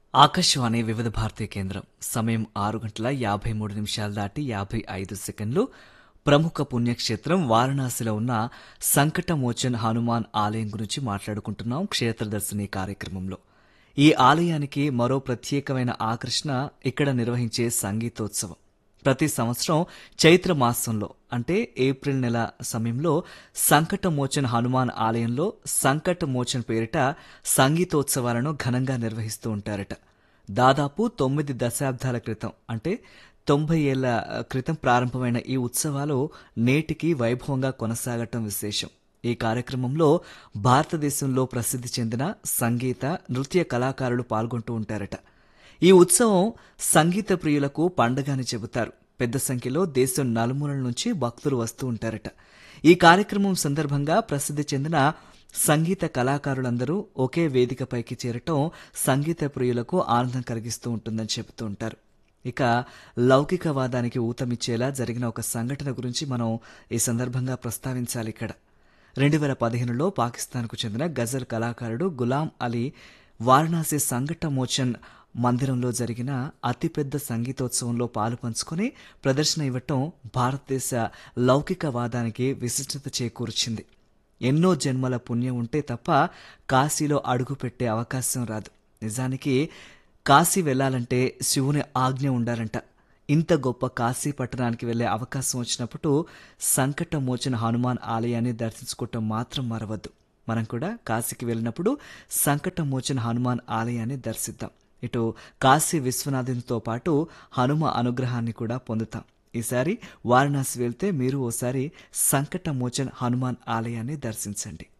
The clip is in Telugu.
ఆకాశవాణి వివిధ భారతీయ కేంద్రం సమయం ఆరు గంటల యాభై మూడు నిమిషాలు దాటి యాభై ఐదు సెకండ్లు ప్రముఖ పుణ్యక్షేత్రం వారణాసిలో ఉన్న సంకటమోచన్ హనుమాన్ ఆలయం గురించి మాట్లాడుకుంటున్నాం క్షేత్రదర్శిని కార్యక్రమంలో ఈ ఆలయానికి మరో ప్రత్యేకమైన ఆకర్షణ ఇక్కడ నిర్వహించే సంగీతోత్సవం ప్రతి సంవత్సరం చైత్ర మాసంలో అంటే ఏప్రిల్ నెల సమయంలో సంకటమోచన్ హనుమాన్ ఆలయంలో సంకటమోచన్ పేరిట సంగీతోత్సవాలను ఘనంగా నిర్వహిస్తూ ఉంటారట దాదాపు తొమ్మిది దశాబ్దాల క్రితం అంటే తొంభై ఏళ్ల క్రితం ప్రారంభమైన ఈ ఉత్సవాలు నేటికి వైభవంగా కొనసాగటం విశేషం ఈ కార్యక్రమంలో భారతదేశంలో ప్రసిద్ధి చెందిన సంగీత నృత్య కళాకారులు పాల్గొంటూ ఉంటారట ఈ ఉత్సవం సంగీత ప్రియులకు పండగ అని చెబుతారు పెద్ద సంఖ్యలో దేశం నలుమూలల నుంచి భక్తులు వస్తూ ఉంటారట ఈ కార్యక్రమం సందర్భంగా ప్రసిద్ధి చెందిన సంగీత కళాకారులందరూ ఒకే వేదికపైకి చేరటం సంగీత ప్రియులకు ఆనందం కలిగిస్తూ ఉంటుందని చెబుతూ ఉంటారు ఇక లౌకికవాదానికి ఊతమిచ్చేలా జరిగిన ఒక సంఘటన గురించి మనం ఈ సందర్భంగా ప్రస్తావించాలి ఇక్కడ రెండు వేల పదిహేనులో పాకిస్తాన్కు చెందిన గజల్ కళాకారుడు గులాం అలీ వారణాసి సంఘట మోచన్ మందిరంలో జరిగిన అతిపెద్ద సంగీతోత్సవంలో పాలు పంచుకొని ప్రదర్శన ఇవ్వటం భారతదేశ లౌకికవాదానికి విశిష్టత చేకూర్చింది ఎన్నో జన్మల పుణ్యం ఉంటే తప్ప కాశీలో అడుగుపెట్టే అవకాశం రాదు నిజానికి కాశీ వెళ్ళాలంటే శివుని ఆజ్ఞ ఉండాలంట ఇంత గొప్ప కాశీ పట్టణానికి వెళ్లే అవకాశం వచ్చినప్పుడు సంకటమోచన హనుమాన్ ఆలయాన్ని దర్శించుకోవటం మాత్రం మరవద్దు మనం కూడా కాశీకి వెళ్ళినప్పుడు సంకటమోచన హనుమాన్ ఆలయాన్ని దర్శిద్దాం ఇటు కాశీ విశ్వనాథునితో పాటు హనుమ అనుగ్రహాన్ని కూడా పొందుతాం ఈసారి వారణాసి వెళ్తే మీరు ఓసారి సంకటమోచన్ హనుమాన్ ఆలయాన్ని దర్శించండి